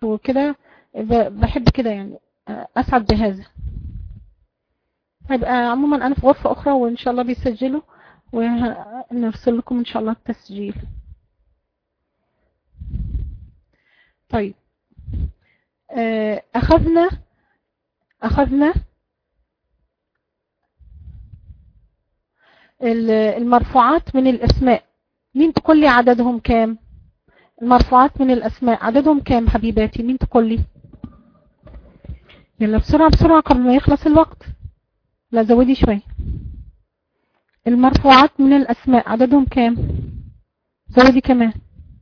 وكده بحب كده يعني أسعد بهذا هيبقى عموما أنا في غرفة أخرى وإن شاء الله بيسجلوا ونرسل لكم إن شاء الله التسجيل طيب أخذنا أخذنا المرفوعات من الأسماء مين تقول لي عددهم كام المرفوعات من الأسماء عددهم كام حبيباتي مين تقول لي يلا بسرعة بسرعة قبل ما يخلص الوقت لا زودي شوي المرفوعات من الأسماء عددهم كام زودي كمان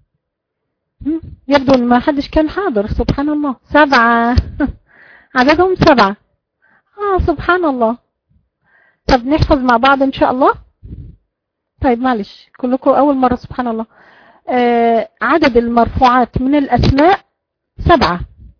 يبدو ان ما حدش كان حاضر سبحان الله سبعة عددهم سبعة اه سبحان الله طب نحفظ مع بعض ان شاء الله طيب معلش كلكم اول مرة سبحان الله آه عدد المرفوعات من الاسماء سبعة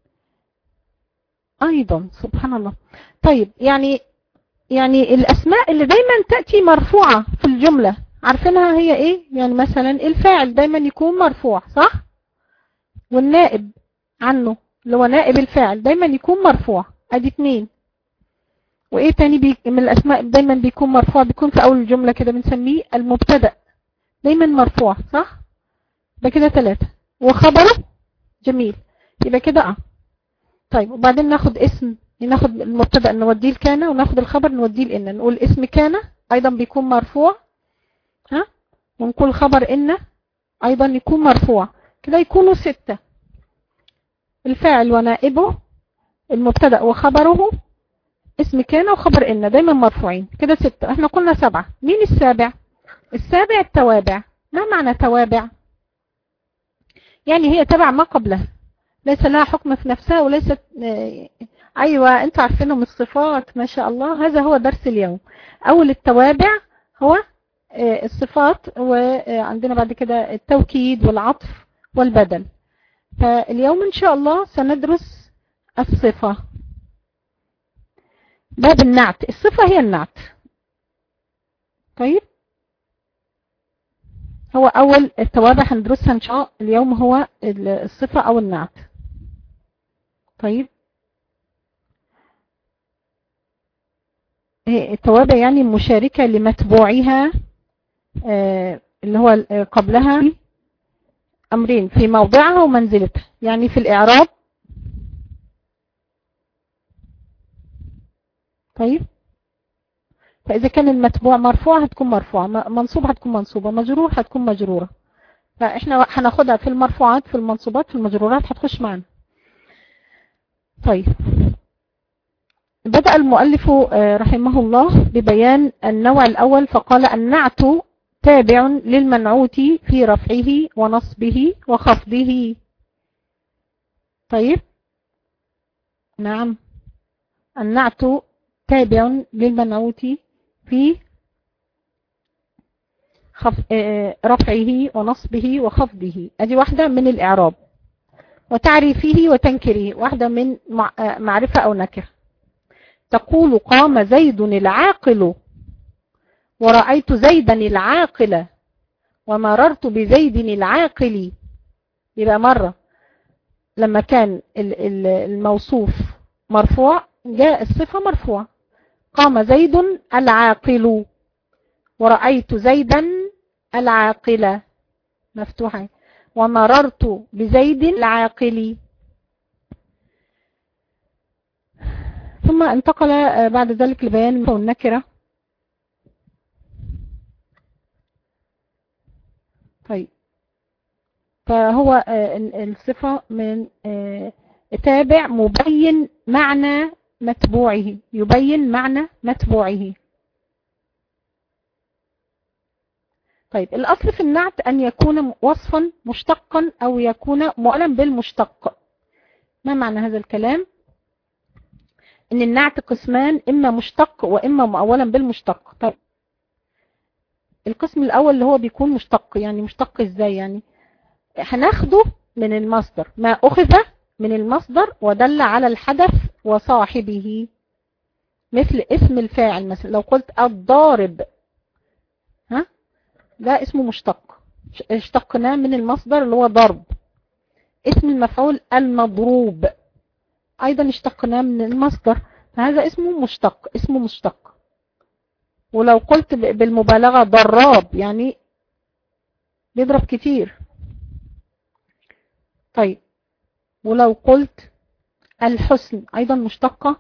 ايضا سبحان الله طيب يعني يعني الاسماء اللي دايما تأتي مرفوعة في الجملة عارفينها هي ايه يعني مثلا الفاعل دايما يكون مرفوع صح والنائب عنه اللي هو نائب الفاعل دايما يكون مرفوع ادي اتنين وايه تاني بي من الاسماء دايما بيكون مرفوع بيكون في اول الجملة كده بنسميه المبتدأ دايما مرفوع صح يبقى كده ثلاثة وخبره جميل يبقى كده اه طيب وبعدين ناخد اسم ناخد المبتدأ نوديه الكان وناخد الخبر نوديه الان نقول اسم كان ايضا بيكون مرفوع ها ونقول خبر ان ايضا يكون مرفوع كده يكونوا ستة الفاعل ونائبه المبتدأ وخبره اسم كان وخبر ان دايما مرفوعين كده ستة احنا قلنا سبعة مين السابع السابع التوابع ما معنى توابع يعني هي تبع ما قبلها ليس لها حكم في نفسها وليست ايوه انتوا عارفينهم الصفات ما شاء الله هذا هو درس اليوم اول التوابع هو الصفات وعندنا بعد كده التوكيد والعطف والبدل فاليوم ان شاء الله سندرس الصفة باب النعت الصفة هي النعت طيب هو اول التوابع هندرسها ان شاء اليوم هو الصفة او النعت طيب التوابع يعني مشاركة لمتبوعها اللي هو قبلها أمرين في موضعها ومنزلتها يعني في الإعراب طيب فإذا كان المتبوع مرفوع هتكون مرفوعة منصوب هتكون منصوبة مجرور هتكون مجرورة فإحنا هناخدها في المرفوعات في المنصوبات في المجرورات هتخش معنا طيب بدأ المؤلف رحمه الله ببيان النوع الأول فقال النعت تابع للمنعوت في رفعه ونصبه وخفضه طيب نعم النعت تابع للمنعوت في خف... رفعه ونصبه وخفضه ادي واحدة من الاعراب وتعريفه وتنكره واحدة من معرفة او نكره تقول قام زيد العاقل ورأيت زيدا العاقل ومررت بزيد العاقل يبقى مرة لما كان الموصوف مرفوع جاء الصفة مرفوع قام زيد العاقل ورأيت زيدا العاقل مفتوحة ومررت بزيد العاقل ثم انتقل بعد ذلك لبيان النكرة طيب فهو الصفة من تابع مبين معنى متبوعه يبين معنى متبوعه طيب الأصل في النعت أن يكون وصفا مشتقا أو يكون مؤلم بالمشتق ما معنى هذا الكلام ان النعت قسمان اما مشتق واما مؤولا بالمشتق طيب القسم الاول اللي هو بيكون مشتق يعني مشتق ازاي يعني هناخده من المصدر ما اخذ من المصدر ودل على الحدث وصاحبه مثل اسم الفاعل مثلا لو قلت الضارب ها ده اسمه مشتق اشتقناه من المصدر اللي هو ضرب اسم المفعول المضروب ايضا اشتقناه من المصدر فهذا اسمه مشتق اسمه مشتق ولو قلت بالمبالغة ضراب يعني بيضرب كتير طيب ولو قلت الحسن ايضا مشتقة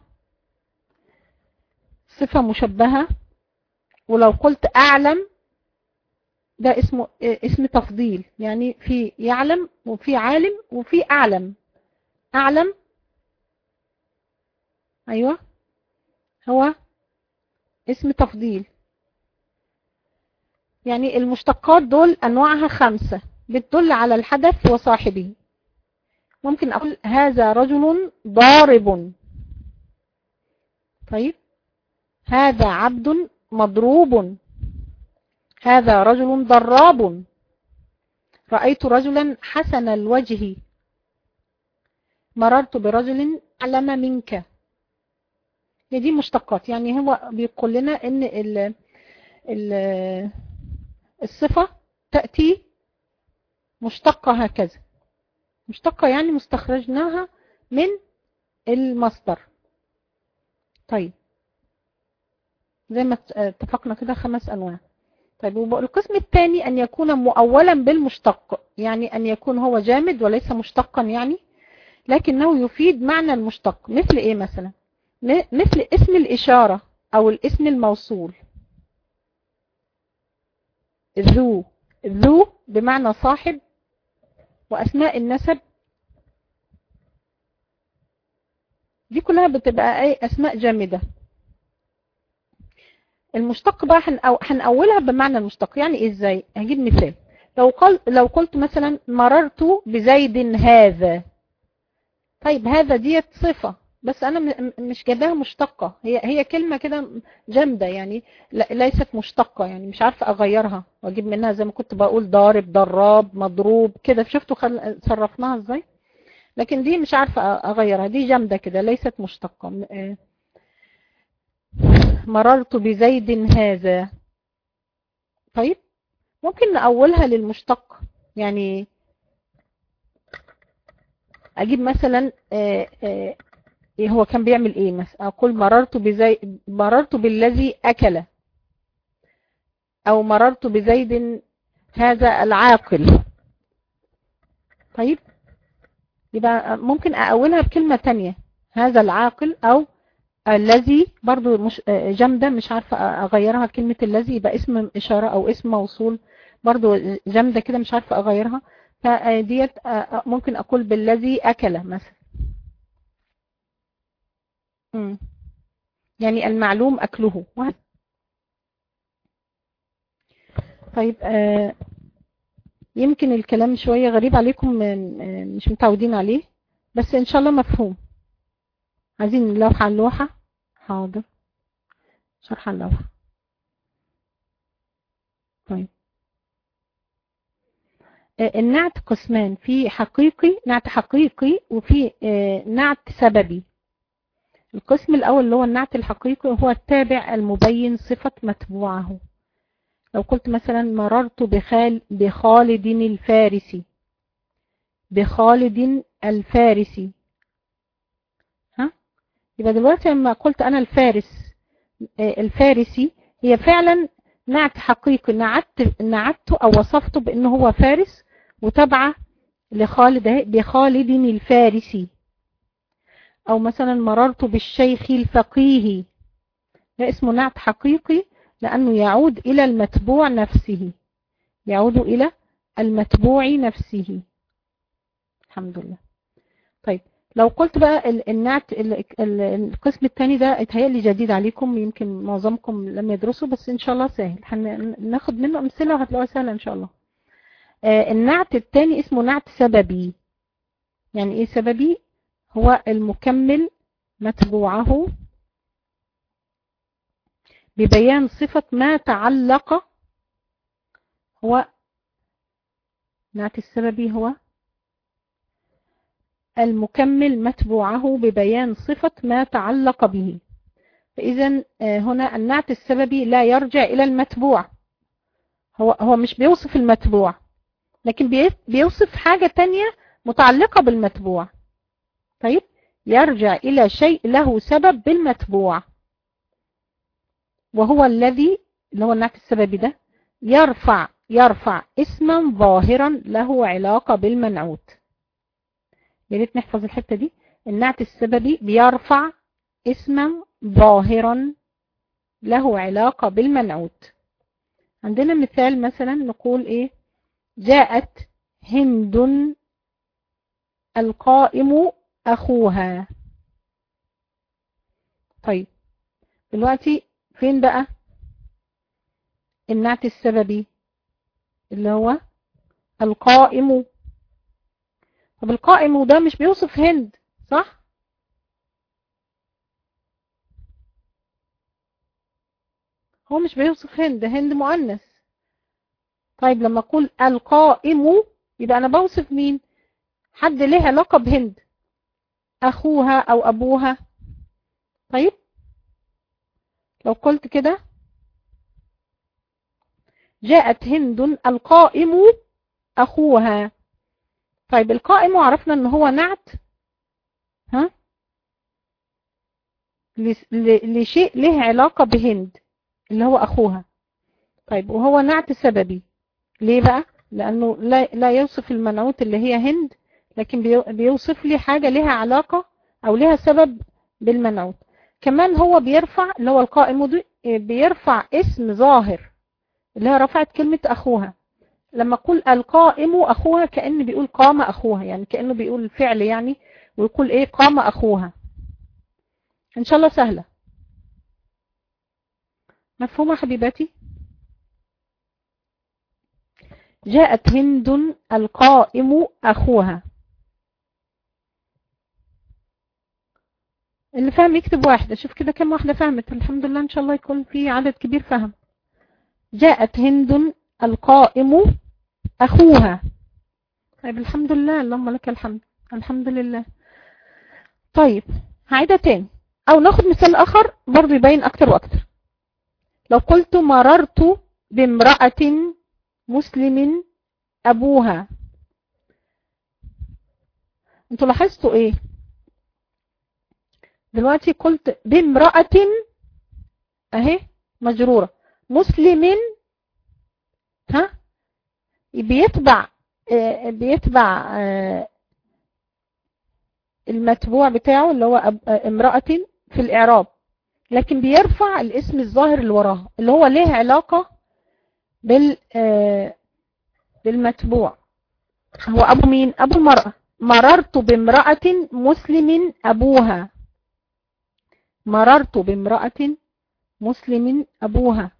صفة مشبهة ولو قلت اعلم ده اسمه اسم تفضيل يعني في يعلم وفي عالم وفي اعلم اعلم ايوه هو اسم تفضيل يعني المشتقات دول انواعها خمسة بتدل على الحدث وصاحبه ممكن اقول هذا رجل ضارب طيب هذا عبد مضروب هذا رجل ضراب رأيت رجلا حسن الوجه مررت برجل أعلم منك هي دي مشتقات يعني هو بيقول لنا ان ال ال الصفة تأتي مشتقة هكذا مشتقة يعني مستخرجناها من المصدر طيب زي ما اتفقنا كده خمس أنواع طيب القسم الثاني أن يكون مؤولا بالمشتق يعني أن يكون هو جامد وليس مشتقا يعني لكنه يفيد معنى المشتق مثل إيه مثلا مثل اسم الإشارة أو الاسم الموصول ذو ذو بمعنى صاحب وأسماء النسب دي كلها بتبقى أي أسماء جامدة المشتق بقى هنأولها بمعنى المشتق يعني ازاي هجيب مثال لو قلت لو قلت مثلا مررت بزيد هذا طيب هذا ديت صفة بس انا مش جايباها مشتقة هي هي كلمة كده جامدة يعني ليست مشتقة يعني مش عارفة اغيرها واجيب منها زي ما كنت بقول ضارب ضراب مضروب كده شفتوا خل... صرفناها ازاي لكن دي مش عارفة اغيرها دي جامدة كده ليست مشتقة مررت بزيد هذا طيب ممكن نأولها للمشتق يعني اجيب مثلا آآ آآ هو كان بيعمل ايه مثلا اقول مررت بزي مررت بالذي اكل او مررت بزيد هذا العاقل طيب يبقى ممكن اأولها بكلمة تانية هذا العاقل او الذي برضو مش جامدة مش عارفة اغيرها كلمة الذي يبقى اسم اشارة او اسم موصول برضو جامدة كده مش عارفة اغيرها فديت ممكن اقول بالذي اكل مثلا يعني المعلوم اكله طيب يمكن الكلام شوية غريب عليكم مش متعودين عليه بس ان شاء الله مفهوم عايزين لوحة عن لوحة حاضر شرح اللوحة طيب النعت قسمان في حقيقي نعت حقيقي وفي نعت سببي القسم الأول اللي هو النعت الحقيقي هو التابع المبين صفة متبوعه لو قلت مثلا مررت بخال بخالد الفارسي بخالد الفارسي ها يبقى دلوقتي لما قلت أنا الفارس الفارسي هي فعلا نعت حقيقي نعت نعته أو وصفته بأنه هو فارس وتبع لخالد بخالد الفارسي أو مثلا مررت بالشيخ الفقيه ده اسمه نعت حقيقي لأنه يعود إلى المتبوع نفسه يعود إلى المتبوع نفسه الحمد لله طيب لو قلت بقى النعت القسم الثاني ده اتهيألي جديد عليكم يمكن معظمكم لم يدرسوا بس ان شاء الله سهل هناخد منه امثله وهتلاقوها سهله ان شاء الله النعت الثاني اسمه نعت سببي يعني ايه سببي هو المكمل متبوعه ببيان صفة ما تعلق هو نعت السببي هو المكمل متبوعه ببيان صفة ما تعلق به فإذا هنا النعت السببي لا يرجع إلى المتبوع هو هو مش بيوصف المتبوع لكن بيوصف حاجة تانية متعلقة بالمتبوع طيب يرجع إلى شيء له سبب بالمتبوع وهو الذي اللي هو النعت السببي ده يرفع يرفع اسما ظاهرا له علاقة بالمنعوت يا ريت نحفظ الحتة دي النعت السببي بيرفع اسما ظاهرا له علاقة بالمنعوت عندنا مثال مثلا نقول ايه جاءت هند القائم اخوها طيب دلوقتي فين بقى النعت السببي اللي هو القائم طب القائم ده مش بيوصف هند صح هو مش بيوصف هند هند مؤنث طيب لما اقول القائم يبقى انا بوصف مين حد ليه علاقه بهند اخوها او ابوها طيب لو قلت كده جاءت هند القائم اخوها طيب القائم عرفنا ان هو نعت ها لشيء له علاقة بهند اللي هو اخوها طيب وهو نعت سببي ليه بقى لانه لا, لا يوصف المنعوت اللي هي هند لكن بيوصف لي حاجة لها علاقة او لها سبب بالمنعوت كمان هو بيرفع اللي هو القائم دي بيرفع اسم ظاهر اللي هي رفعت كلمة اخوها لما اقول القائم اخوها كأن بيقول قام اخوها يعني كأنه بيقول الفعل يعني ويقول ايه قام اخوها ان شاء الله سهلة مفهومة حبيباتي جاءت هند القائم اخوها اللي فاهم يكتب واحدة شوف كده كم واحدة فهمت الحمد لله ان شاء الله يكون في عدد كبير فهم جاءت هند القائم أخوها طيب الحمد لله اللهم لك الحمد الحمد لله طيب هعيدها تاني أو ناخد مثال آخر برضو يبين أكتر وأكتر لو قلت مررت بامرأة مسلم أبوها انتوا لاحظتوا ايه دلوقتي قلت بامرأة اهي مجرورة مسلم ها بيتبع بيتبع المتبوع بتاعه اللي هو امرأة في الإعراب لكن بيرفع الاسم الظاهر اللي وراها اللي هو ليه علاقة بال بالمتبوع هو أبو مين أبو المرأة مررت بامرأة مسلم أبوها مررت بامرأة مسلم أبوها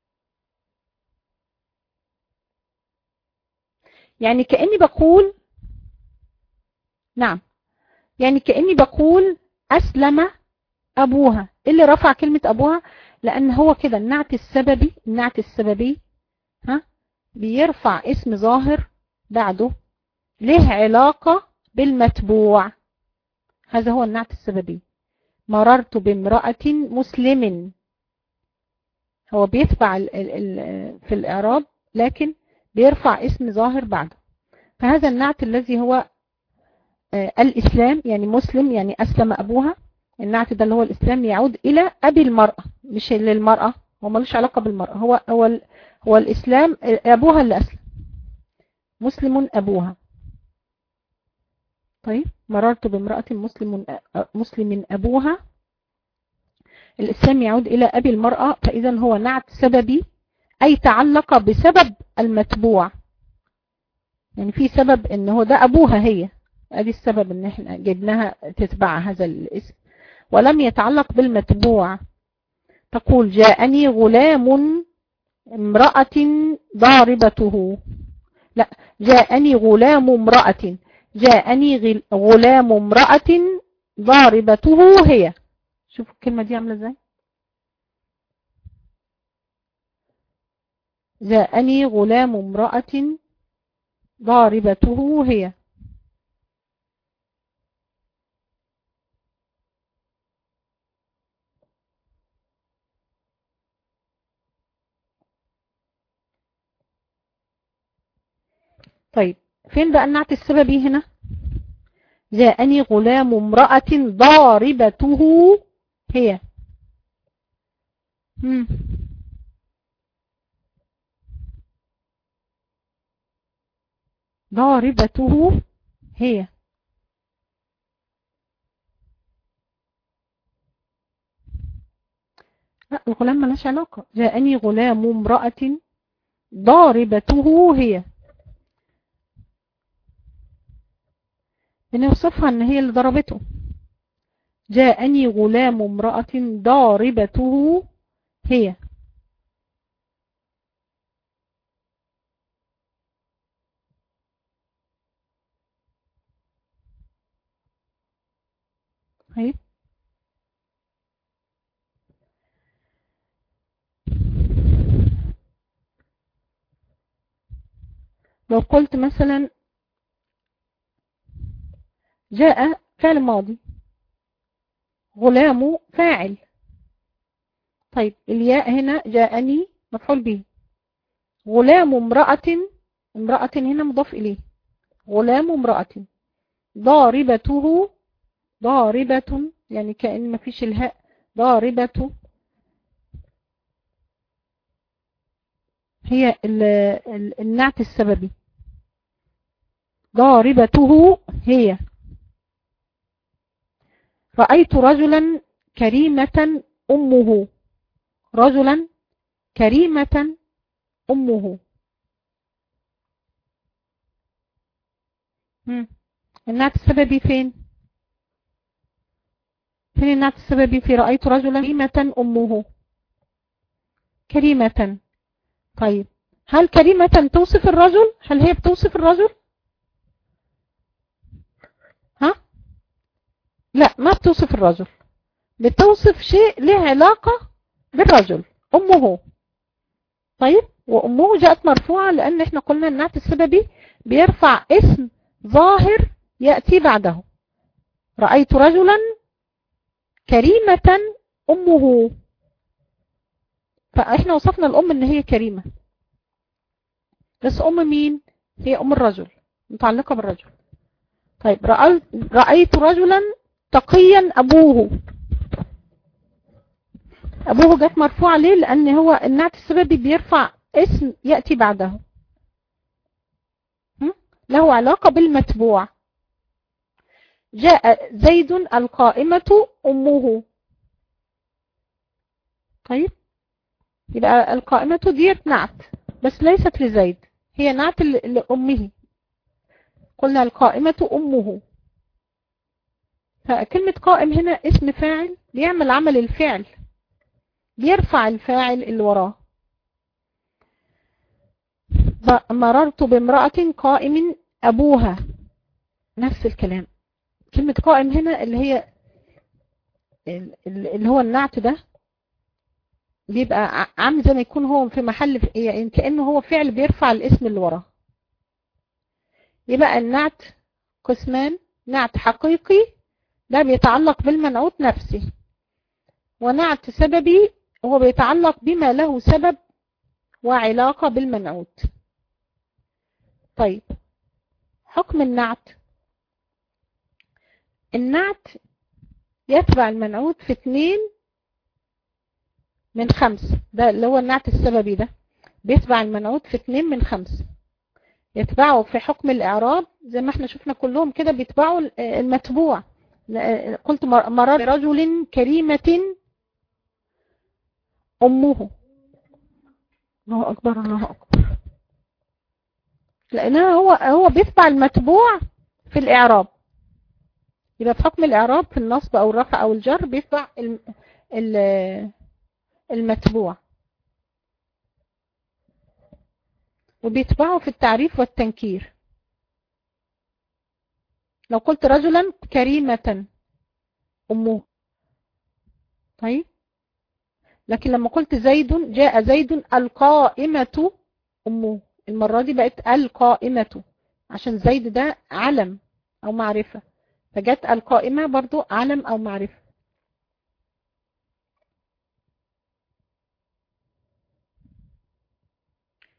يعني كأني بقول نعم يعني كأني بقول أسلم أبوها اللي رفع كلمة أبوها لأن هو كده النعت السببي النعت السببي ها بيرفع اسم ظاهر بعده له علاقة بالمتبوع هذا هو النعت السببي مررت بامرأة مسلم هو بيتبع ال ال ال في الإعراب لكن بيرفع اسم ظاهر بعده فهذا النعت الذي هو آه الإسلام يعني مسلم يعني أسلم أبوها النعت ده اللي هو الإسلام يعود إلى أبي المرأة مش للمرأة هو ملوش علاقة بالمرأة هو هو هو الإسلام أبوها اللي أسلم مسلم أبوها طيب مررت بامرأة مسلم مسلم أبوها الإسلام يعود إلى أبي المرأة فإذا هو نعت سببي أي تعلق بسبب المتبوع يعني في سبب ان هو ده أبوها هي ادي السبب ان احنا جبناها تتبع هذا الاسم ولم يتعلق بالمتبوع تقول جاءني غلام امرأة ضاربته لا جاءني غلام امرأة جاءني غلام امرأة ضاربته هي شوفوا الكلمة دي عاملة ازاي جاءني غلام امرأة ضاربته هي طيب فين بقى النعت السببي هنا جاءني غلام امرأة ضاربته هي مم. ضاربته هي لا الغلام ملهاش علاقة جاءني غلام امرأة ضاربته هي بنوصفها ان هي اللي ضربته جاءني غلام امرأة ضاربته هي هي لو قلت مثلا جاء فعل ماضي غلام فاعل طيب الياء هنا جاءني مفعول به غلام امرأة امرأة هنا مضاف إليه غلام امرأة ضاربته ضاربة يعني كأن ما فيش الهاء ضاربة هي ال ال النعت السببي ضاربته هي رأيت رجلا كريمة أمه رجلا كريمة أمه النعت السببي فين فين النعت السببي في رأيت رجلا كريمة أمه كريمة طيب هل كريمة توصف الرجل هل هي بتوصف الرجل ها لا ما بتوصف الرجل بتوصف شيء له علاقة بالرجل أمه طيب وأمه جاءت مرفوعة لأن احنا قلنا النعت السببي بيرفع اسم ظاهر يأتي بعده رأيت رجلا كريمة أمه فاحنا وصفنا الأم ان هي كريمة بس أم مين هي أم الرجل متعلقة بالرجل طيب رأيت, رأيت رجلا تقيا أبوه أبوه جت مرفوع ليه لأن هو النعت السببي بيرفع اسم يأتي بعده له علاقة بالمتبوع جاء زيد القائمة أمه طيب يبقى القائمة ديت نعت بس ليست لزيد هي نعت لأمه قلنا القائمة أمه فكلمة قائم هنا اسم فاعل بيعمل عمل الفعل بيرفع الفاعل اللي وراه مررت بامرأة قائم أبوها نفس الكلام كلمة قائم هنا اللي هي اللي هو النعت ده بيبقى عامل زي ما يكون هو في محل يعني كأنه هو فعل بيرفع الاسم اللي وراه يبقى النعت قسمان نعت حقيقي ده بيتعلق بالمنعوت نفسه ونعت سببي هو بيتعلق بما له سبب وعلاقة بالمنعوت طيب حكم النعت النعت يتبع المنعوت في اتنين من خمس ده اللي هو النعت السببي ده بيتبع المنعوت في اتنين من خمس يتبعه في حكم الإعراب زي ما احنا شفنا كلهم كده بيتبعوا المتبوع قلت مرار رجل كريمة أمه الله أكبر الله أكبر لأنها هو هو بيتبع المتبوع في الإعراب يبقى في حكم الإعراب في النصب أو الرفع أو الجر بيتبع المتبوع وبيتبعه في التعريف والتنكير لو قلت رجلا كريمة أمه طيب لكن لما قلت زيد جاء زيد القائمة أمه المرة دي بقت القائمة عشان زيد ده علم أو معرفة فجت القائمة برضو علم أو معرفة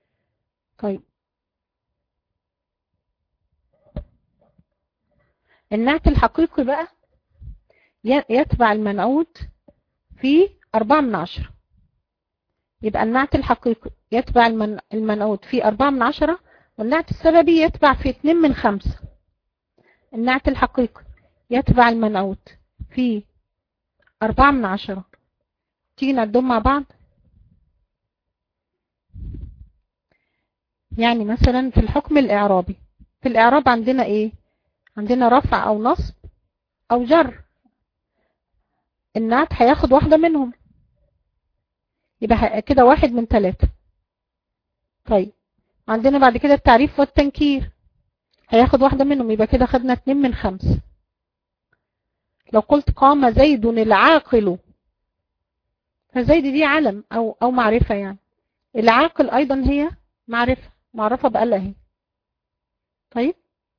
طيب النعت الحقيقي بقى يتبع المنعوت في أربعة من عشرة يبقى النعت الحقيقي يتبع المنعوت في أربعة من عشرة والنعت السببي يتبع في اتنين من خمسة النعت الحقيقي يتبع المنعوت في أربعة من عشرة تيجي نعدهم مع بعض يعني مثلا في الحكم الإعرابي في الإعراب عندنا إيه عندنا رفع أو نصب أو جر النعت هياخد واحدة منهم يبقى كده واحد من ثلاثة طيب عندنا بعد كده التعريف والتنكير هياخد واحدة منهم يبقى كده خدنا اتنين من خمسة لو قلت قام زيد العاقل فزيد دي علم أو, أو معرفة يعني العاقل أيضا هي معرفة معرفة بقالها اهي طيب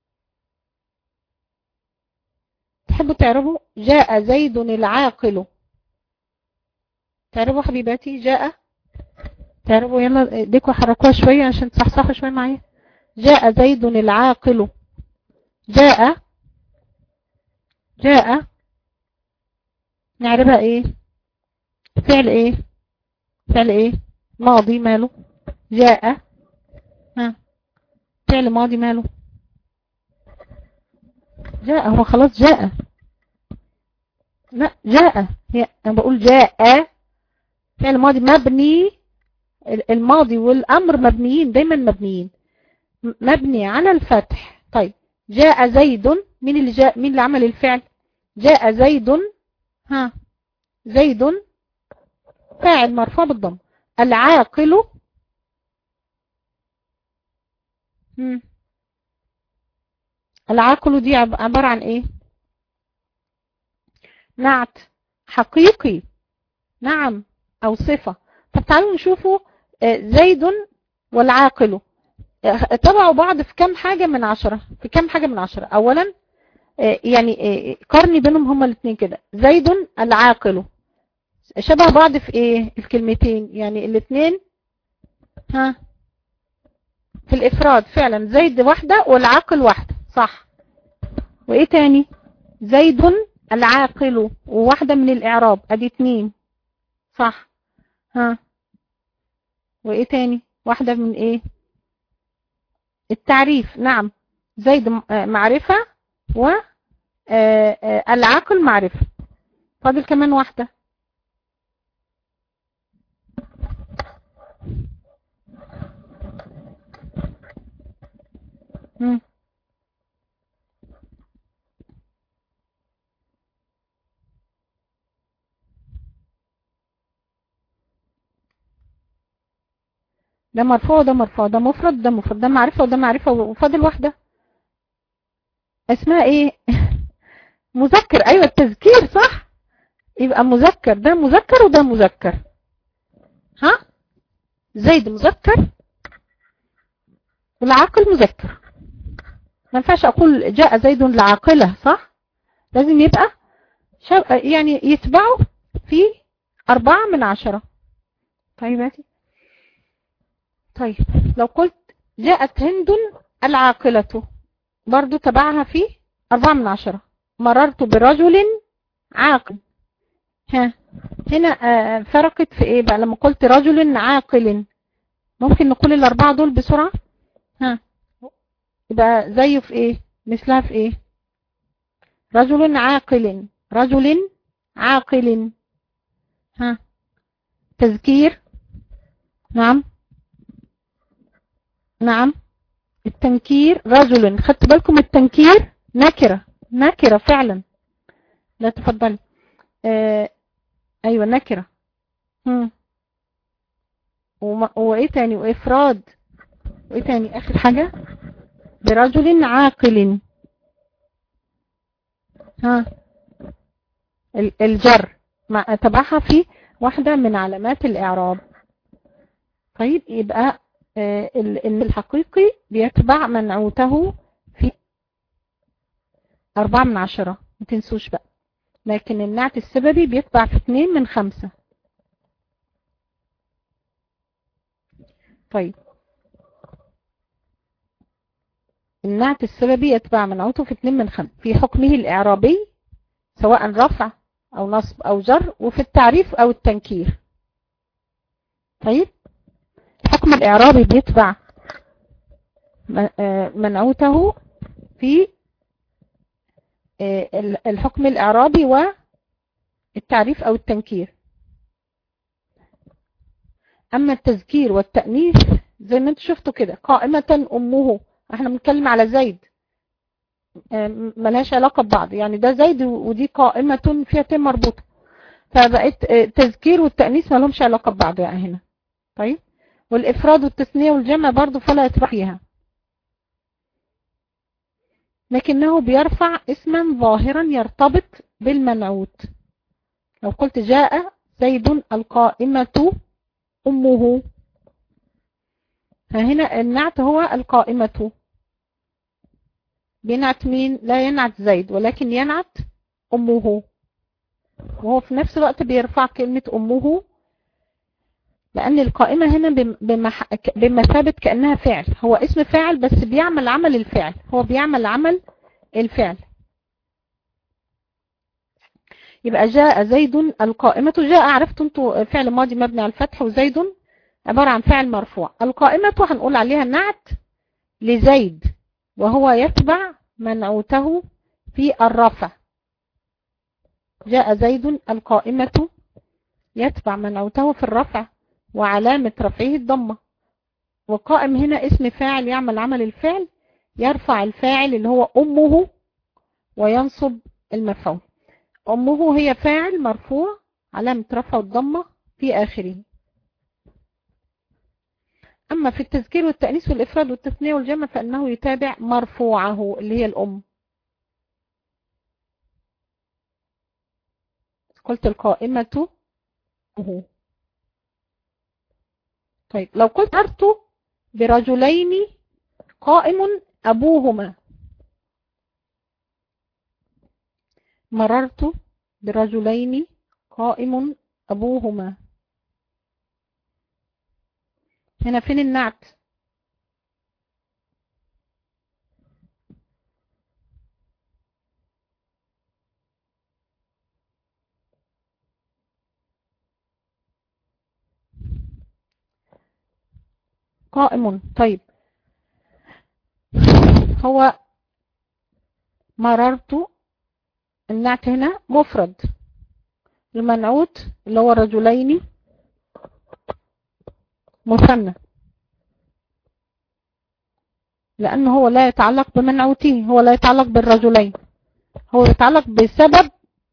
تحبوا تعرفوا جاء زيد العاقل تعرفوا حبيباتي جاء تعرفوا يلا ديكوا حركوها شوية عشان تصحصحوا شوية معايا جاء زيد العاقل جاء جاء نعرفها ايه فعل ايه فعل ايه ماضي ماله جاء ها فعل ماضي ماله جاء هو خلاص جاء لا جاء هي انا بقول جاء فعل ماضي مبني الماضي والامر مبنيين دايما مبنيين مبني على الفتح طيب جاء زيد مين اللي جاء مين اللي عمل الفعل جاء زيد ها زيد فاعل مرفوع بالضم العاقل مم. العاقل دي عبارة عن ايه نعت حقيقي نعم او صفة طب تعالوا نشوفوا زيد والعاقل تبعوا بعض في كم حاجة من عشرة في كم حاجة من عشرة اولا يعني قرني بينهم هما الاثنين كده زيد العاقل شبه بعض في ايه الكلمتين يعني الاثنين ها في الافراد فعلا زيد واحدة والعاقل واحدة صح وايه تاني زيد العاقل وواحدة من الاعراب ادي اتنين صح ها وايه تاني واحدة من ايه التعريف نعم زيد معرفة و العاقل معرفة فاضل كمان واحدة مم. ده مرفوع ده مرفوع ده مفرد ده مفرد ده معرفة وده معرفة وفاضل واحدة اسمها ايه مذكر ايوه التذكير صح يبقى مذكر ده مذكر وده مذكر ها زيد مذكر والعاقل مذكر ما ينفعش اقول جاء زيد لعاقله صح لازم يبقى يعني يتبعوا في أربعة من عشرة طيب ماشي طيب لو قلت جاءت هند العاقلة برضو تبعها في أربعة من عشرة مررت برجل عاقل ها هنا فرقت في ايه بقى لما قلت رجل عاقل ممكن نقول الأربعة دول بسرعة ها يبقى زيه في ايه مثلها في ايه رجل عاقل رجل عاقل ها تذكير نعم نعم التنكير رجل خدت بالكم التنكير نكرة نكرة فعلا لا تفضلي آه ايوه نكرة هم. وايه تاني وافراد وايه تاني اخر حاجة برجل عاقل ها الجر مع تبعها في واحدة من علامات الاعراب طيب يبقى آه الحقيقي بيتبع منعوته في أربعة من عشرة ما تنسوش بقى لكن النعت السببي بيتبع في اتنين من خمسة طيب النعت السببي يتبع منعوته في اتنين من خمس في حكمه الإعرابي سواء رفع أو نصب أو جر وفي التعريف أو التنكير طيب الحكم الإعرابي بيتبع منعوته في الحكم الإعرابي والتعريف أو التنكير أما التذكير والتأنيث زي ما انتوا شفتوا كده قائمة أمه احنا بنتكلم على زيد ملهاش علاقة ببعض يعني ده زيد ودي قائمة فيها تم مربوطة فبقيت التذكير والتأنيث ما لهمش علاقة ببعض يعني هنا طيب والإفراد والتثنية والجمع برضو فلا يتبع فيها لكنه بيرفع اسما ظاهرا يرتبط بالمنعوت لو قلت جاء زيد القائمة أمه فهنا النعت هو القائمة بينعت مين لا ينعت زيد ولكن ينعت أمه وهو في نفس الوقت بيرفع كلمة أمه لأن القائمة هنا بمثابة كأنها فعل هو اسم فاعل بس بيعمل عمل الفعل هو بيعمل عمل الفعل يبقى جاء زيد القائمة جاء عرفت انتوا فعل ماضي مبني على الفتح وزيد عبارة عن فعل مرفوع القائمة هنقول عليها نعت لزيد وهو يتبع منعوته في الرفع جاء زيد القائمة يتبع منعوته في الرفع وعلامة رفعه الضمة وقائم هنا اسم فاعل يعمل عمل الفعل يرفع الفاعل اللي هو أمه وينصب المفعول أمه هي فاعل مرفوع علامة رفع الضمة في آخره أما في التذكير والتأنيث والإفراد والتثنية والجمع فإنه يتابع مرفوعه اللي هي الأم قلت القائمة أمه طيب لو قلت مررت برجلين قائم أبوهما مررت برجلين قائم أبوهما هنا فين النعت قائم طيب هو مررت النعت هنا مفرد المنعوت اللي هو رجلين مثنى لأنه هو لا يتعلق بمنعوته هو لا يتعلق بالرجلين هو يتعلق بسبب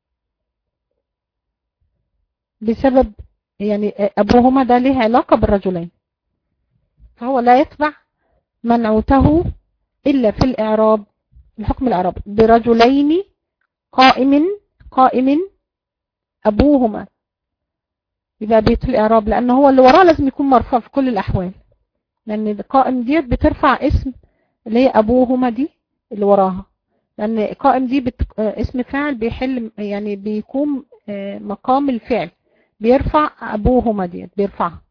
بسبب يعني أبوهما ده له علاقة بالرجلين فهو لا يتبع منعوته إلا في الإعراب الحكم الإعراب برجلين قائم قائم أبوهما يبقى بيت الإعراب لأن هو اللي وراه لازم يكون مرفوع في كل الأحوال لأن القائم ديت بترفع اسم اللي هي أبوهما دي اللي وراها لأن قائم دي بت... اسم فاعل بيحل يعني بيقوم مقام الفعل بيرفع أبوهما ديت بيرفعها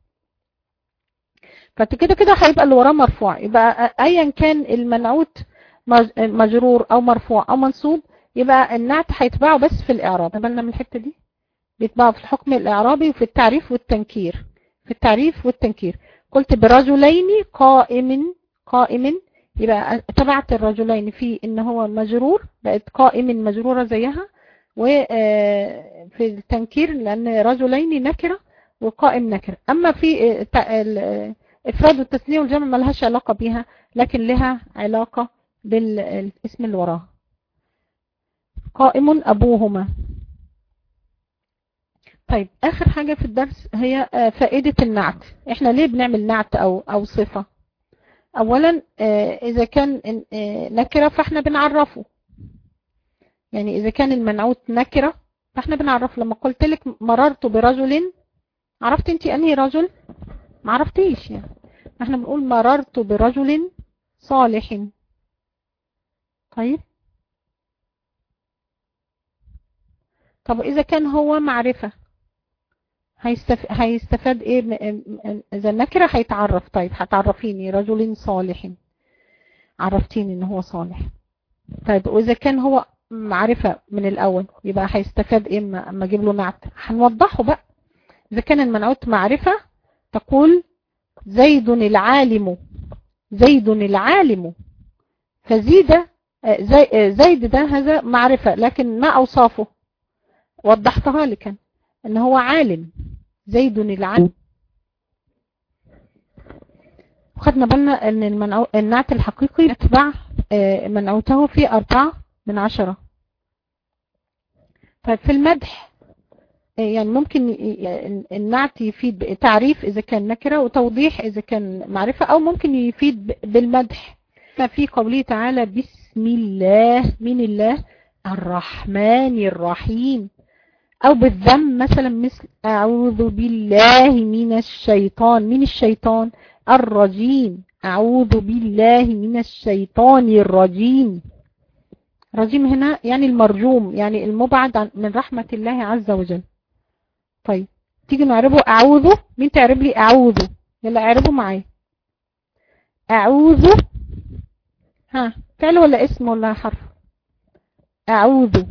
فكده كده هيبقى اللي وراه مرفوع يبقى ايا كان المنعوت مجرور او مرفوع او منصوب يبقى النعت هيتبعه بس في الاعراب بالنا من الحته دي بيتبعه في الحكم الاعرابي وفي التعريف والتنكير في التعريف والتنكير قلت برجلين قائم قائم يبقى تبعت الرجلين في ان هو مجرور بقت قائم مجرورة زيها وفي التنكير لان رجلين نكرة وقائم نكرة اما في افراد والتثنية والجمع ملهاش علاقة بيها لكن لها علاقة بالاسم اللي وراها قائم ابوهما طيب اخر حاجة في الدرس هي فائدة النعت احنا ليه بنعمل نعت او او صفة اولا اذا كان نكرة فاحنا بنعرفه يعني اذا كان المنعوت نكرة فاحنا بنعرفه لما قلت لك مررت برجل عرفت انت انهي رجل ما عرفتيش يعني احنا بنقول مررت برجل صالح طيب طب اذا كان هو معرفة هيستف... هيستفاد ايه اذا النكرة هيتعرف طيب هتعرفيني رجل صالح عرفتيني ان هو صالح طيب واذا كان هو معرفة من الاول يبقى هيستفاد ايه اما اجيب له نعت هنوضحه بقى اذا كان المنعوت معرفة تقول زيد العالم زيد العالم فزيد زي زيد ده هذا معرفة لكن ما اوصافه وضحتها لك ان هو عالم زيد العالم وخدنا بالنا ان المنعو... النعت الحقيقي يتبع منعوته في أربعة من عشرة طيب في المدح يعني ممكن النعت يفيد تعريف إذا كان نكرة وتوضيح إذا كان معرفة أو ممكن يفيد بالمدح في قوله تعالى بسم الله من الله الرحمن الرحيم أو بالذم مثلا مثل أعوذ بالله من الشيطان من الشيطان الرجيم أعوذ بالله من الشيطان الرجيم رجيم هنا يعني المرجوم يعني المبعد من رحمة الله عز وجل طيب تيجي نعربه أعوذ مين تعرب لي أعوذ يلا اعربه معايا أعوذ ها فعل ولا اسم ولا حرف أعوذ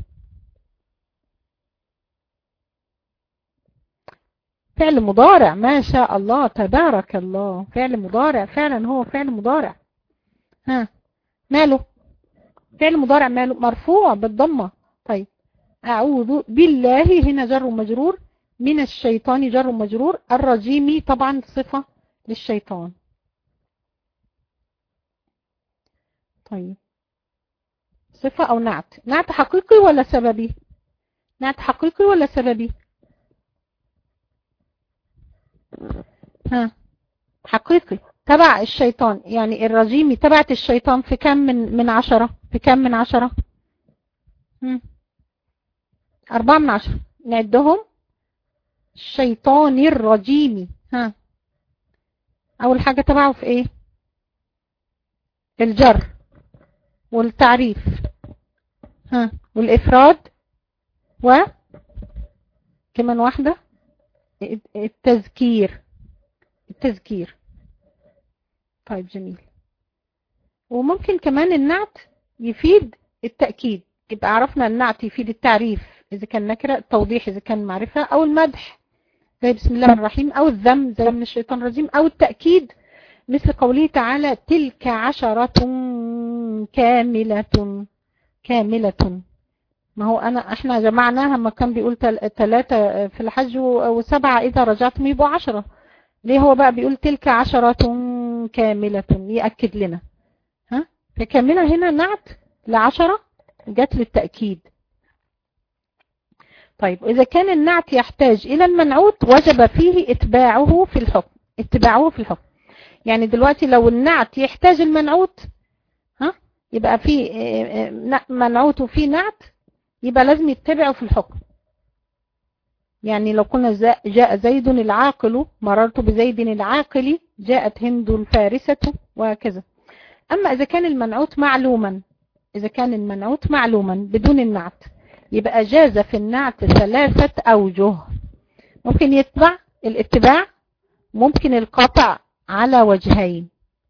فعل مضارع ما شاء الله تبارك الله فعل مضارع فعلا هو فعل مضارع ها ماله فعل مضارع ماله مرفوع بالضمة طيب أعوذ بالله هنا جر ومجرور من الشيطان جر ومجرور الرجيم طبعا صفة للشيطان طيب صفة أو نعت نعت حقيقي ولا سببي نعت حقيقي ولا سببي ها حقيقي تبع الشيطان يعني الرجيم تبعت الشيطان في كم من من عشرة في كم من عشرة هم. أربعة من عشرة نعدهم الشيطان الرجيم ها أول حاجة تبعه في إيه الجر والتعريف ها والإفراد و كمان واحدة التذكير التذكير طيب جميل وممكن كمان النعت يفيد التأكيد يبقى عرفنا النعت يفيد التعريف إذا كان نكرة التوضيح إذا كان معرفة أو المدح زي بسم الله الرحيم أو الذم زي من الشيطان الرجيم أو التأكيد مثل قوله تعالى تلك عشرة كاملة كاملة ما هو أنا إحنا جمعناها ما كان بيقول ثلاثة في الحج وسبعة إذا رجعتم يبقوا عشرة ليه هو بقى بيقول تلك عشرة كاملة يأكد لنا ها فكاملة هنا نعت لعشرة جت للتأكيد طيب إذا كان النعت يحتاج إلى المنعوت وجب فيه اتباعه في الحكم اتباعه في الحكم يعني دلوقتي لو النعت يحتاج المنعوت ها يبقى في منعوت وفي نعت يبقى لازم يتبعه في الحكم يعني لو قلنا جاء زيد العاقل مررت بزيد العاقل جاءت هند الفارسة وهكذا أما إذا كان المنعوت معلوما إذا كان المنعوت معلوما بدون النعت يبقى جاز في النعت ثلاثة أوجه ممكن يتبع الاتباع ممكن القطع على وجهين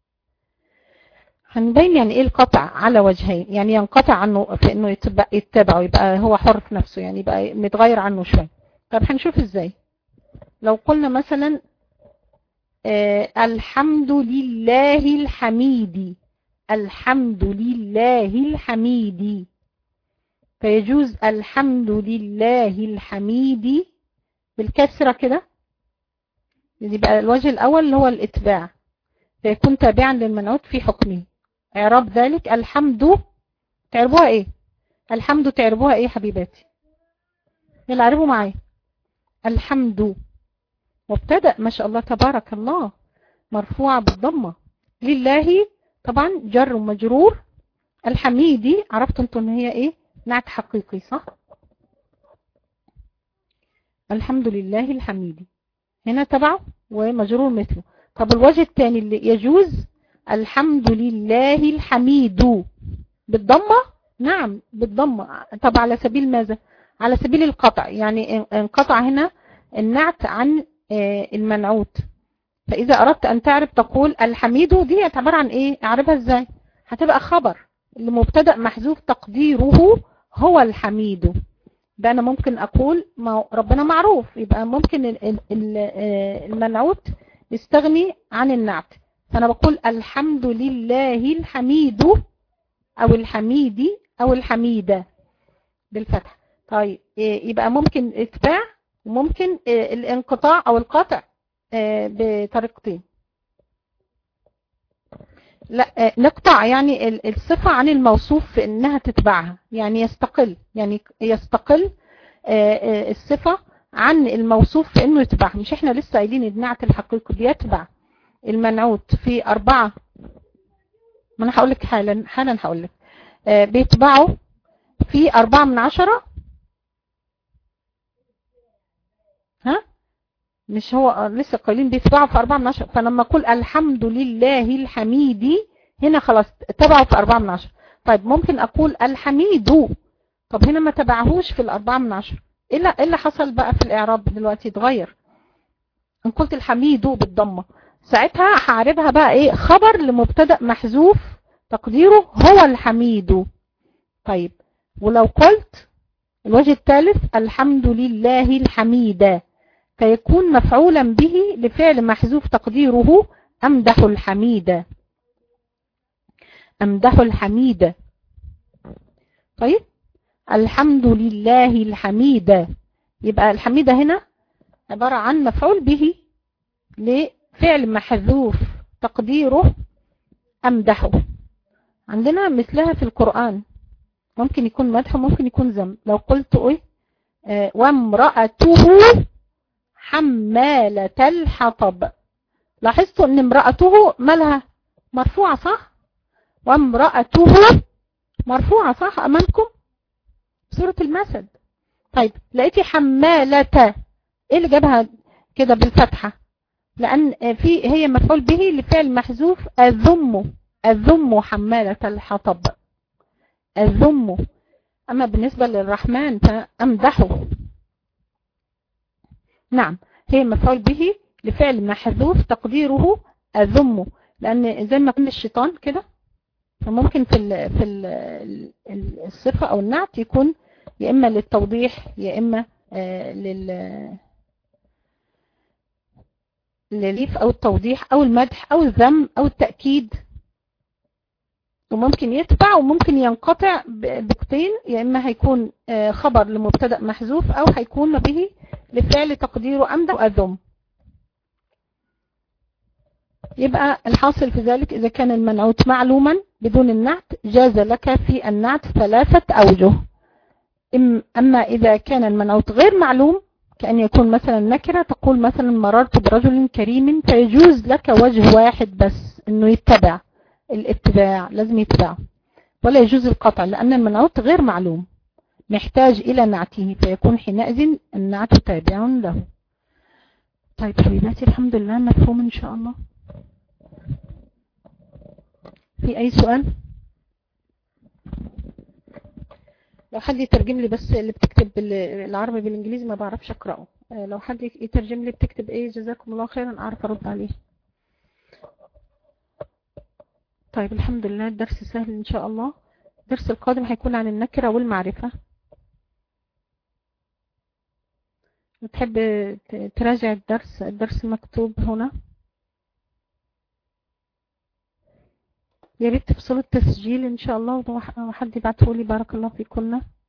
هنبين يعني ايه القطع على وجهين يعني ينقطع عنه في انه يتبع يتبعه يبقى هو حر في نفسه يعني يبقى متغير عنه شويه طب هنشوف ازاي لو قلنا مثلا آه الحمد لله الحميد الحمد لله الحميد فيجوز الحمد لله الحميد بالكسرة كده يبقى الوجه الأول اللي هو الإتباع فيكون تابعا للمنعوت في حكمه إعراب ذلك الحمد تعربوها إيه الحمد تعربوها إيه حبيباتي يلا عربوا معايا الحمد مبتدأ ما شاء الله تبارك الله مرفوعة بالضمة لله طبعا جر ومجرور الحميدي عرفتوا انتوا ان هي ايه نعت حقيقي صح الحمد لله الحميدي هنا تبعه ومجرور مثله طب الوجه الثاني اللي يجوز الحمد لله الحميد بالضمة نعم بالضمة طب على سبيل ماذا على سبيل القطع يعني انقطع هنا النعت عن المنعوت فإذا أردت أن تعرف تقول الحميد دي عبارة عن إيه أعرفها إزاي هتبقى خبر لمبتدا محذوف تقديره هو الحميد ده انا ممكن اقول ما ربنا معروف يبقى ممكن المنعوت يستغني عن النعت فانا بقول الحمد لله الحميد او الحميدي او الحميدة بالفتح طيب يبقى ممكن اتباع وممكن الانقطاع او القطع بطريقتين لا نقطع يعني الصفة عن الموصوف في انها تتبعها يعني يستقل يعني يستقل الصفة عن الموصوف في انه يتبعها مش احنا لسه قايلين النعت الحقيقي بيتبع المنعوت في اربعة ما انا هقول لك حالا حالا هقول لك بيتبعوا في اربعة من عشرة ها مش هو لسه قايلين بيتبعوا في أربعة من عشرة فلما أقول الحمد لله الحميدي هنا خلاص تبعوا في أربعة من عشرة طيب ممكن أقول الحميد طب هنا ما تبعهوش في الأربعة من عشرة إيه اللي حصل بقى في الإعراب دلوقتي اتغير إن قلت الحميد بالضمة ساعتها هعربها بقى إيه خبر لمبتدأ محذوف تقديره هو الحميد طيب ولو قلت الوجه الثالث الحمد لله الحميدة فيكون مفعولا به لفعل محذوف تقديره أمدح الحميدة أمدح الحميدة طيب الحمد لله الحميدة يبقى الحميدة هنا عبارة عن مفعول به لفعل محذوف تقديره أمدحه عندنا مثلها في القرآن ممكن يكون مدح وممكن يكون ذم لو قلت ايه آه وامرأته حمالة الحطب لاحظتوا ان امرأته مالها مرفوعة صح وامرأته مرفوعة صح امامكم سورة المسد طيب لقيتي حمالة ايه اللي جابها كده بالفتحة لان في هي مفعول به لفعل محذوف الذم الذم حمالة الحطب الذم اما بالنسبة للرحمن فامدحه نعم هي مفعول به لفعل محذوف تقديره الذم لان زي ما قلنا الشيطان كده فممكن في ال في ال الصفة او النعت يكون يا اما للتوضيح يا اما آه لل لليف او التوضيح او المدح او الذم او التأكيد وممكن يتبع وممكن ينقطع بقتين يا اما هيكون آه خبر لمبتدا محذوف او هيكون به لفعل تقديره أمدى وأذم يبقى الحاصل في ذلك إذا كان المنعوت معلوما بدون النعت جاز لك في النعت ثلاثة أوجه أما إذا كان المنعوت غير معلوم كأن يكون مثلا نكرة تقول مثلا مررت برجل كريم فيجوز لك وجه واحد بس أنه يتبع الاتباع لازم يتبع ولا يجوز القطع لأن المنعوت غير معلوم محتاج إلى نعته فيكون حينئذ النعت تابع له طيب حبيباتي الحمد لله مفهوم إن شاء الله في أي سؤال لو حد يترجم لي بس اللي بتكتب العربي بالإنجليزي ما بعرفش أقرأه لو حد يترجم لي بتكتب إيه جزاكم الله خيرا أعرف أرد عليه طيب الحمد لله الدرس سهل إن شاء الله الدرس القادم هيكون عن النكرة والمعرفة تحب تراجع الدرس الدرس المكتوب هنا يا ريت تفصلوا التسجيل ان شاء الله وحد يبعته لي بارك الله فيكم